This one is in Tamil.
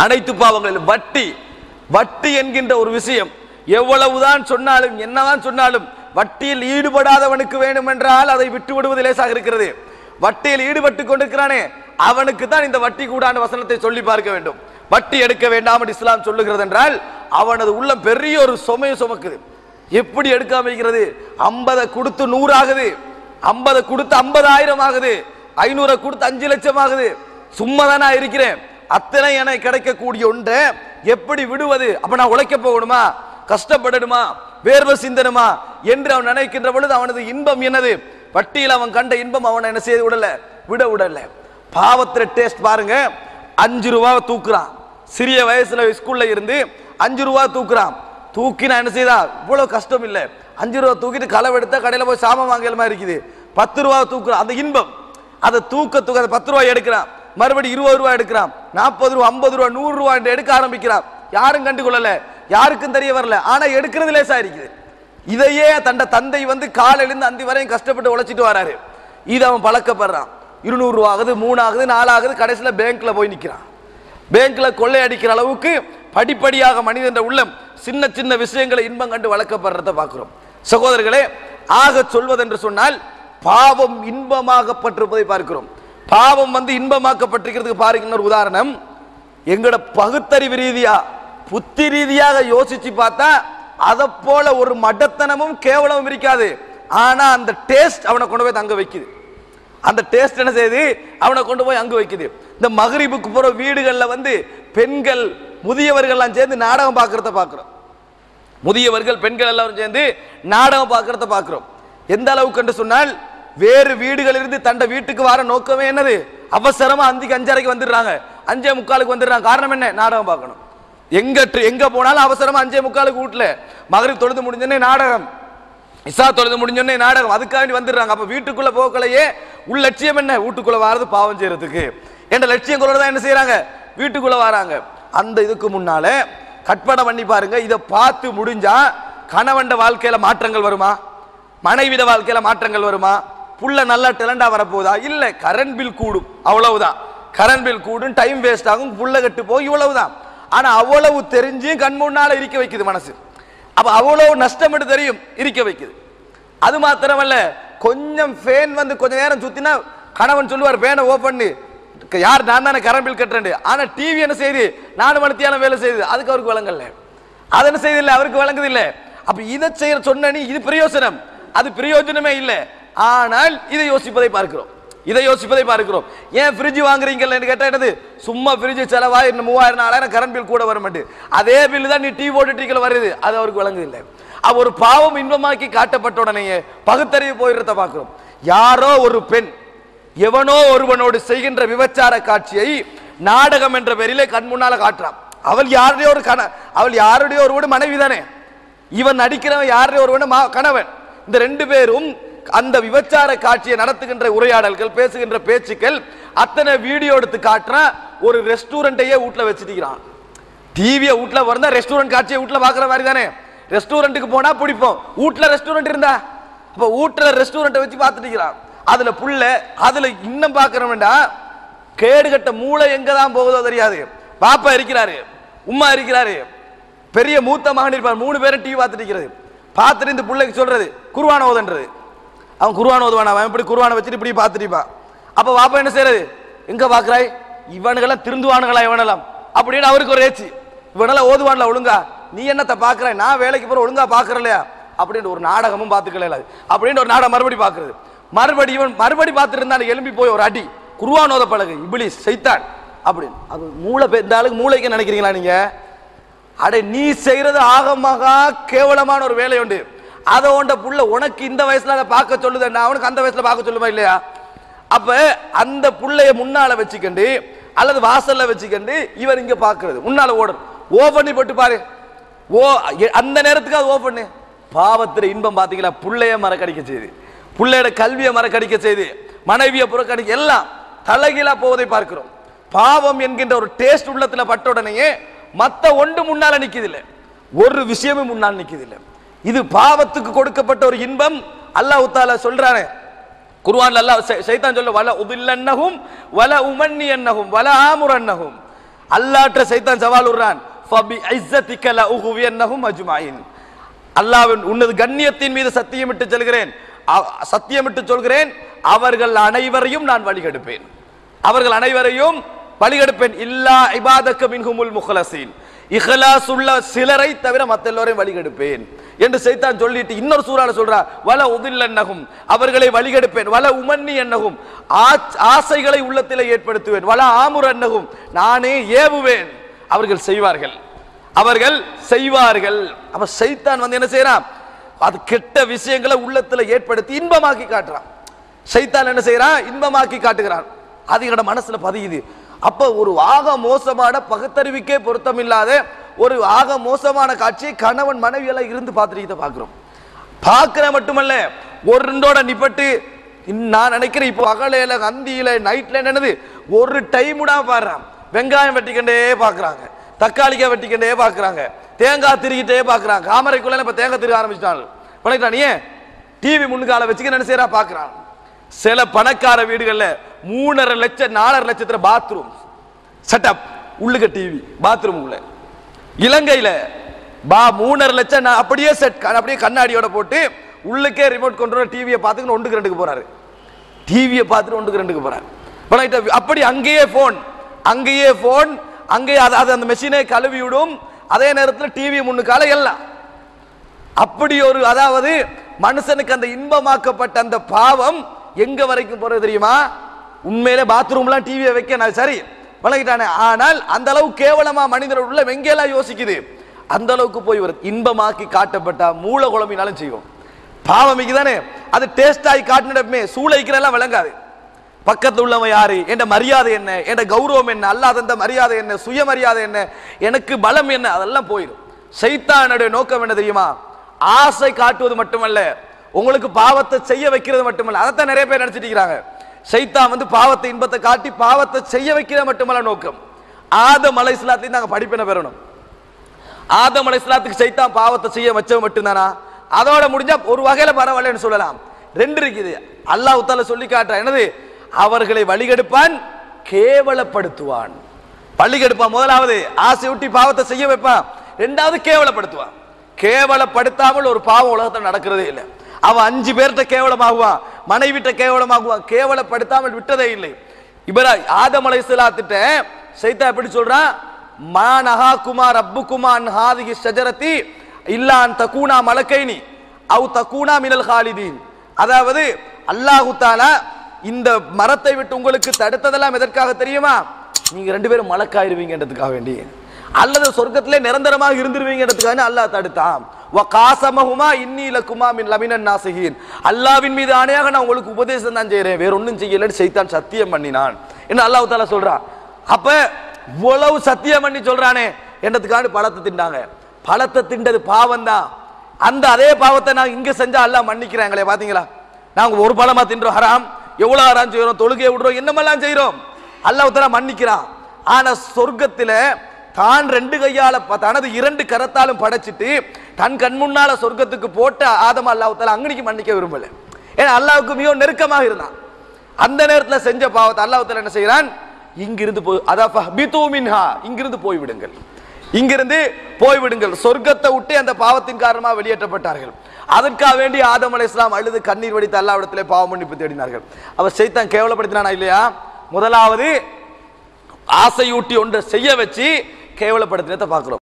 அனைத்து பாவங்களிலும் வட்டி வட்டி என்கின்ற ஒரு விஷயம் எவ்வளவுதான் சொன்னாலும் என்னதான் சொன்னாலும் வட்டியில் ஈடுபடாதவனுக்கு வேண்டும் என்றால் அதை விட்டு விடுவது லேசாக இருக்கிறது வட்டியில் ஈடுபட்டு கொண்டிருக்கிறானே அவனுக்கு தான் இந்த வட்டி கூடான வசனத்தை சொல்லி பார்க்க வேண்டும் வட்டி எடுக்க வேண்டாம் என்று இஸ்லாம் சொல்லுகிறது என்றால் அவனது உள்ளம் பெரிய ஒரு சுமையை சுமக்குது எப்படி எடுக்காம இருக்கிறது ஐம்பதை கொடுத்து நூறு ஆகுது ஐம்பதை கொடுத்து ஐம்பதாயிரம் ஆகுது ஐநூறை கொடுத்து அஞ்சு லட்சம் ஆகுது சும்மா தான் நான் இருக்கிறேன் அத்தனை எனக்கு கிடைக்கக்கூடிய ஒன்றை எப்படி விடுவது அப்ப நான் உழைக்க போகணுமா கஷ்டப்படணுமா வேர்வை சிந்தனுமா என்று அவன் நினைக்கின்ற பொழுது அவனது இன்பம் என்னது வட்டியில் அவன் கண்ட இன்பம் அவனை என்ன செய்து விடல விட விடல பாவத்துல டேஸ்ட் பாருங்க அஞ்சு ரூபாவை தூக்குறான் சிறிய வயசுல ஸ்கூல்ல இருந்து அஞ்சு ரூபா தூக்குறான் தூக்கி நான் என்ன செய்தா இவ்வளவு கஷ்டம் இல்ல அஞ்சு ரூபா தூக்கிட்டு களவு எடுத்தா கடையில போய் சாமான் வாங்கல மாதிரி இருக்குது பத்து ரூபா தூக்குறான் அந்த இன்பம் அதை தூக்க தூக்க அந்த பத்து ரூபாய் எடுக்கிறான் மறுபடி இருபது ரூபாய் எடுக்கிறான் நாற்பது ரூபா ஐம்பது ரூபா நூறு ரூபாய் என்று எடுக்க ஆரம்பிக்கிறான் யாரும் கண்டுகொள்ளல யாருக்கும் தெரிய வரல ஆனா எடுக்கிறது லேசா இருக்குது இதையே தண்ட தந்தை வந்து காலையிலிருந்து அந்தி வரையும் கஷ்டப்பட்டு உழைச்சிட்டு வராரு இது அவன் பழக்கப்படுறான் இருநூறு ரூபா ஆகுது மூணு ஆகுது நாலு ஆகுது கடைசியில் பேங்க்ல போய் நிற்கிறான் பேங்க்ல கொள்ளையடிக்கிற அளவுக்கு படிப்படியாக மனிதன் உள்ளம் சின்ன சின்ன விஷயங்களை இன்பம் கண்டு வளர்க்கப்படுறத பார்க்கிறோம் சகோதரர்களே ஆக சொல்வதென்று சொன்னால் பாவம் இன்பமாகப்பட்டிருப்பதை பார்க்கிறோம் பாவம் வந்து இன்பமாக்கப்பட்டிருக்கிறதுக்கு பாருங்க இன்னொரு உதாரணம் எங்களோட பகுத்தறிவு ரீதியா புத்தி ரீதியாக யோசிச்சு பார்த்தா அதை போல ஒரு மடத்தனமும் கேவலமும் இருக்காது ஆனா அந்த டேஸ்ட் அவனை கொண்டு போய் தங்க வைக்குது அந்த டேஸ்ட் என்ன செய்யுது அவனை கொண்டு போய் அங்கு வைக்குது இந்த மகரிபுக்கு போற வீடுகள்ல வந்து பெண்கள் முதியவர்கள்லாம் சேர்ந்து நாடகம் பார்க்கறத பார்க்கிறோம் முதியவர்கள் பெண்கள் எல்லாரும் சேர்ந்து நாடகம் பார்க்கறத பார்க்கிறோம் எந்த அளவுக்கு என்று சொன்னால் வேறு வீடுகளிலிருந்து தண்ட வீட்டுக்கு வர நோக்கமே என்னது அவசரமா அந்திக்கு அஞ்சரைக்கு வந்துடுறாங்க அஞ்சே முக்காலுக்கு வந்துடுறாங்க காரணம் என்ன நாடகம் பார்க்கணும் எங்க ட்ரி- எங்க போனாலும் அவசரமா அஞ்சே முக்காலுக்கு வீட்டுல மகரிப் தொழுது முடிஞ்சோடனே நாடகம் இசா தொழுது முடிஞ்சோடனே நாடகம் அதுக்காண்டி வந்துடுறாங்க அப்ப வீட்டுக்குள்ள போக்கலையே உள் லட்சியம் என்ன வீட்டுக்குள்ள வாரது பாவம் செய்யறதுக்கு என்ற லட்சியம் கொள்ள தான் என்ன செய்யறாங்க வீட்டுக்குள்ள வராங்க அந்த இதுக்கு முன்னால கற்பனை பண்ணி பாருங்க இதை பார்த்து முடிஞ்சா கணவன் வாழ்க்கையில மாற்றங்கள் வருமா மனைவிட வாழ்க்கையில மாற்றங்கள் வருமா புள்ள நல்லா டேலண்டா வரப்போதா இல்ல கரண்ட் பில் கூடும் அவ்வளவுதான் கரண்ட் பில் கூடும் டைம் வேஸ்ட் ஆகும் புள்ள கட்டு போய் இவ்வளவுதான் ஆனா அவ்வளவு தெரிஞ்சும் கண் முன்னால இருக்க வைக்குது மனசு அப்ப அவ்வளவு நஷ்டம் என்று தெரியும் இருக்க வைக்குது அது மாத்திரமல்ல கொஞ்சம் ஃபேன் வந்து கொஞ்ச நேரம் சுத்தினா கணவன் சொல்லுவார் ஃபேனை ஓ பண்ணு யார் நான் தானே கரண்ட் பில் கட்டுறேன் ஆனா டிவி என்ன செய்யுது நாலு மணித்தியாலம் வேலை செய்யுது அதுக்கு அவருக்கு வழங்கல அது என்ன செய்யுது இல்ல அவருக்கு வழங்குது இல்ல அப்ப இதை செய்யற சொன்ன நீ இது பிரயோஜனம் அது பிரயோஜனமே இல்லை ஆனால் இதை யோசிப்பதை பார்க்கிறோம் இதை யோசிப்பதை பார்க்கிறோம் ஏன் ஃப்ரிட்ஜ் வாங்குறீங்கன்னு கேட்டா என்னது சும்மா ஃப்ரிட்ஜ் செலவாய் இன்னும் மூவாயிரம் நாலாயிரம் கரண்ட் பில் கூட வர மாட்டேன் அதே பில் தான் நீ டீ போட்டுட்டீங்கள வருது அது அவருக்கு வழங்குது இல்லை அவ ஒரு பாவம் இன்பமாக்கி காட்டப்பட்ட உடனேயே பகுத்தறிவு போயிடுறத பார்க்கிறோம் யாரோ ஒரு பெண் எவனோ ஒருவனோடு செய்கின்ற விபச்சார காட்சியை நாடகம் என்ற பெயரிலே கண் முன்னால காட்டுறான் அவள் யாருடைய ஒரு கண அவள் யாருடைய ஒருவனு மனைவி தானே இவன் நடிக்கிறவன் யாருடைய ஒருவனு மா- கணவன் இந்த ரெண்டு பேரும் அந்த விபச்சார காட்சியை நடத்துகின்ற உரையாடல்கள் பேசுகின்ற பேச்சுக்கள் அத்தனை வீடியோ எடுத்து காட்டுறான் ஒரு ரெஸ்டாரண்ட்டையே வீட்டுல வச்சுட்டிருக்கிறான் டிவியை வீட்ல வந்தா ரெஸ்டாரண்ட் காட்சியை வீட்ல பாக்குற மாதிரி தானே ரெஸ்டாரண்ட்டுக்கு போனா பிடிப்போம் வீட்ல ரெஸ்டாரண்ட் இருந்தா அப்ப வீட்ல ரெஸ்டாரண்ட்டை வச்சு பார்த்துட்டு இருக்கிறான் அதுல புள்ள அதுல இன்னும் பாக்குறோம்டா கேடுகட்ட மூளை எங்க தான் போகுதோ தெரியாது பாப்பா இருக்கிறாரு உம்மா இருக்கிறாரு பெரிய மூத்த மகன் இருப்பார் மூணு பேரும் டிவி பார்த்துட்டு இருக்கிறது பார்த்துட்டு இந்த பிள்ளைக்கு சொல்றது குருவான ஓதன்றது அவன் குருவான ஓதுவான் அவன் இப்படி குருவானை வச்சுட்டு இப்படி பார்த்துட்டு இருப்பான் அப்ப பாப்பா என்ன செய்யறது எங்க பாக்குறாய் இவனுங்கெல்லாம் திருந்துவானுங்களா இவனெல்லாம் அப்படின்னு அவருக்கு ஒரு ஏச்சு இவனெல்லாம் ஓதுவான்ல ஒழுங்கா நீ என்னத்த பாக்குற நான் வேலைக்கு போற ஒழுங்கா பாக்குறலையா அப்படின்னு ஒரு நாடகமும் பார்த்துக்கல அப்படின்னு ஒரு நாடகம் மறுபடி பார்க்கிறது மறுபடி இவன் மறுபடி பார்த்துட்டு இருந்தான் எலும்பி போய் ஒரு அடி குருவான் ஓத பழகு இப்படி செய்தான் அப்படின்னு அது மூளை பெ- இந்த ஆளுக்கு மூளைக்கு நினைக்கிறீங்களா நீங்க அட நீ செய்யறது ஆகமாக கேவலமான ஒரு வேலை உண்டு அதை உண்ட புள்ள உனக்கு இந்த வயசுல அதை பார்க்க சொல்லுது அவனுக்கு அந்த வயசுல பார்க்க சொல்லுமா இல்லையா அப்ப அந்த புள்ளைய முன்னால வச்சுக்கண்டு அல்லது வாசல்ல வச்சுக்கண்டு இவர் இங்க பாக்குறது முன்னால ஓடும் ஓ பண்ணி போட்டு பாரு ஓ எ- அந்த நேரத்துக்கு அது ஓ பண்ணு பாவத்துல இன்பம் பாத்தீங்களா புள்ளைய மறக்கடிக்க செய்யுது புள்ளையோட கல்வியை மறக்கடிக்க செய்து மனைவியை புறக்கணிக்க எல்லாம் தலைகீழா போவதை பார்க்கிறோம் பாவம் என்கின்ற ஒரு டேஸ்ட் உள்ளத்துல பட்ட உடனேயே மத்த ஒன்று முன்னால நிக்குது இல்ல ஒரு விஷயமும் முன்னால் நிக்குது இல்ல இது பாவத்துக்கு கொடுக்கப்பட்ட ஒரு இன்பம் அல்லாஹ் தாலா சொல்றானே குர்ஆன்ல அல்லாஹ் சை- சைத்தான் சொல்ல வல உதில்லன்னஹும் வல உமன்னியன்னஹும் வல ஆமுரன்னஹும் அல்லாட்ட சைத்தான் சவால் விடுறான் ஃபபி ஐஸத்திக லஉகுவியன்னஹும் அஜ்மாயின் அல்லாஹ்வின் உன்னது கண்ணியத்தின் மீது சத்தியமிட்டு சொல்கிறேன் அ- சத்தியமிட்டு சொல்கிறேன் அவர்கள் அனைவரையும் நான் வழிகெடுப்பேன் அவர்கள் அனைவரையும் வழிகெடுப்பேன் இல்லா இபாதக்க மின்ஹுமுல் முஹ்லசீன் இஹ்லாஸ் உள்ள சிலரை தவிர மத்த எல்லோரையும் வழிகெடுப்பேன் என்று சைத்தான் சொல்லிட்டு இன்னொரு சூறால சொல்றா வல உதில்லன்னகும் அவர்களை வழிகெடுப்பேன் வல உமன்னி என்னகும் ஆச்- ஆசைகளை உள்ளத்திலே ஏற்படுத்துவேன் வல ஆமுர் என்னகும் நானே ஏவுவேன் அவர்கள் செய்வார்கள் அவர்கள் செய்வார்கள் அப்ப சைத்தான் வந்து என்ன செய்யறான் அது கெட்ட விஷயங்களை உள்ளத்துல ஏற்படுத்தி இன்பமாக்கி காட்டுறான் சைத்தான் என்ன செய்யறான் இன்பமாக்கி காட்டுகிறான் அது எங்களோட மனசுல பதியுது அப்ப ஒரு ஆக மோசமான பகுத்தறிவுக்கே பொருத்தம் இல்லாத ஒரு ஆக மோசமான காட்சியை கணவன் மனைவி எல்லாம் இருந்து பார்த்துட்டு பார்க்கிறோம் பார்க்கிற மட்டுமல்ல ஒரு ரெண்டோட நிப்பட்டு இன் நான் நினைக்கிறேன் இப்போ அகலையில அந்தியில நைட்ல என்னது ஒரு டைமுடா பாடுறான் வெங்காயம் வெட்டிக்கண்டே பார்க்கறாங்க தக்காளிக்காய் வெட்டிக்கண்டே பார்க்கறாங்க தேங்காய் திருகிட்டே பார்க்கறாங்க காமரைக்குள்ள இப்ப தேங்காய் திருக ஆரம்பிச்சிட்டாங்க பண்ணிட்டான் ஏன் டிவி முன்னுக்கால வச்சுக்க என்ன செய்யறா பார்க்கறான் சில பணக்கார வீடுகள்ல மூணரை லட்சம் நாலரை லட்சத்துல பாத்ரூம் செட்டப் உள்ளுக்க டிவி பாத்ரூம் உள்ள இலங்கையில பா மூணரை லட்சம் நான் அப்படியே செட் அப்படியே கண்ணாடியோட போட்டு உள்ளுக்கே ரிமோட் கண்ட்ரோல் டிவியை பார்த்துக்கிட்டு ஒன்றுக்கு ரெண்டுக்கு போறாரு டிவியை பார்த்துட்டு ஒன்றுக்கு ரெண்டுக்கு போறாரு பணம் அப்படி அங்கேயே போன் அங்கேயே போன் அங்கேயே அது அது அந்த மெஷினை கழுவி விடும் அதே நேரத்தில் டிவி முன்னுக்கால எல்லாம் அப்படி ஒரு அதாவது மனுஷனுக்கு அந்த இன்பமாக்கப்பட்ட அந்த பாவம் எங்க வரைக்கும் போறது தெரியுமா உண்மையிலே பாத்ரூம்லாம் டிவியை வைக்க நான் சரி வழங்கிட்டானே ஆனால் அந்த அளவு கேவலமா மனிதர் உள்ள வெங்கெல்லாம் யோசிக்குது அந்த அளவுக்கு போய் வருது இன்பமாக்கி காட்டப்பட்டா மூல குழம்பினாலும் செய்வோம் பாவம் தானே அது டேஸ்ட் ஆகி காட்டினமே சூளைக்கிறெல்லாம் விளங்காது பக்கத்துல உள்ளவன் யாரு என்ற மரியாதை என்ன என்ற கௌரவம் என்ன அல்லாத அந்த மரியாதை என்ன சுயமரியாதை என்ன எனக்கு பலம் என்ன அதெல்லாம் போயிடும் சைத்தானுடைய நோக்கம் என்ன தெரியுமா ஆசை காட்டுவது மட்டுமல்ல உங்களுக்கு பாவத்தை செய்ய வைக்கிறது மட்டுமல்ல அதைத்தான் நிறைய பேர் நினைச்சிட்டு இருக்கிறாங்க சைத்தான் வந்து பாவத்தை இன்பத்தை காட்டி பாவத்தை செய்ய வைக்கிறது மட்டுமல்ல நோக்கம் ஆதம் அலை இஸ்லாத்தையும் நாங்க படிப்பின பெறணும் ஆதம் அலை இஸ்லாத்துக்கு சைத்தான் பாவத்தை செய்ய வச்சவன் மட்டும்தானா அதோட முடிஞ்சா ஒரு வகையில பரவாயில்லன்னு சொல்லலாம் ரெண்டு இருக்குது அல்லாஹ் தால சொல்லி காட்டுறான் என்னது அவர்களை வழிகெடுப்பான் கேவலப்படுத்துவான் வழிகெடுப்பான் முதலாவது ஆசை ஊட்டி பாவத்தை செய்ய வைப்பான் ரெண்டாவது கேவலப்படுத்துவான் கேவலப்படுத்தாமல் ஒரு பாவம் உலகத்தில் நடக்கிறதே இல்லை அவன் அஞ்சு பேர்கிட்ட கேவலமாகுவான் மனைவிட்ட கேவலமாகுவான் கேவலப்படுத்தாமல் விட்டதே இல்லை இவரா ஆதம் அலைஹிஸ்ஸலாத்திட்ட சைத்தா எப்படி சொல்றான் மா நஹா குமார் அப்பு குமான் ஹாதிகி ஷஜரத்தி இல்லான் தக்கூனா மலக்கைனி அவு தக்கூனா மினல் ஹாலிதீன் அதாவது அல்லாஹு தாலா இந்த மரத்தை விட்டு உங்களுக்கு தடுத்ததெல்லாம் எதற்காக தெரியுமா நீங்க ரெண்டு பேரும் மலக்காயிருவீங்கன்றதுக்காக வேண்டி அல்லது சொர்க்கத்திலே நிரந்தரமாக இருந்துருவீங்கன்றதுக்காக அல்லாஹ் தடுத்தான் வ காசமஹுமா இன்னி லக்குமா மின் லமினன் நாசிகீன் அல்லாவின் மீது ஆணையாக நான் உங்களுக்கு உபதேசம் தான் செய்றேன் வேற ஒண்ணும் செய்யலன்னு சைத்தான் சத்தியம் பண்ணினான் என்ன அல்லாஹ் தாலா சொல்றான் அப்ப இவ்வளவு சத்தியம் பண்ணி சொல்றானே என்றதுக்காக பழத்தை திண்டாங்க பழத்தை திண்டது பாவம் தான் அந்த அதே பாவத்தை நான் இங்க செஞ்சா அல்லாஹ் மன்னிக்கிறாங்களே பாத்தீங்களா நாங்க ஒரு பழமா தின்றோம் ஹராம் எவ்வளவு ஹராம் செய்யறோம் தொழுகையை விடுறோம் என்னமெல்லாம் செய்யறோம் அல்லாஹ் தஆலா மன்னிக்கிறான் ஆனா சொர்க்கத்துல தான் ரெண்டு கையால ப- தனது இரண்டு கரத்தாலும் படைச்சிட்டு தன் கண் முன்னால சொர்க்கத்துக்கு போட்ட ஆதம் அல்லாஹ் தஆலா அங்கனிக்கு மன்னிக்க விரும்பல ஏன்னா அல்லாஹ்வுக்கு மிகவும் நெருக்கமாக இருந்தான் அந்த நேரத்துல செஞ்ச பாவத்தை அல்லாஹ் தஆலா என்ன செய்யறான் இங்கிருந்து போய் அதான் ஃபஹ்பிது மின்ஹா இங்கிருந்து போய் விடுங்கள் இங்கிருந்து போய்விடுங்கள் சொர்க்கத்தை விட்டு அந்த பாவத்தின் காரணமாக வெளியேற்றப்பட்டார்கள் அதற்காக வேண்டி ஆதம் அலை இஸ்லாம் அழுது கண்ணீர் வடித்து அல்லாவிடத்திலே பாவ மன்னிப்பு தேடினார்கள் அவர் செய்தான் கேவலப்படுத்தினானா இல்லையா முதலாவது ஆசையூட்டி ஒன்றை செய்ய வச்சு கேவலப்படுத்தினதை பார்க்கிறோம்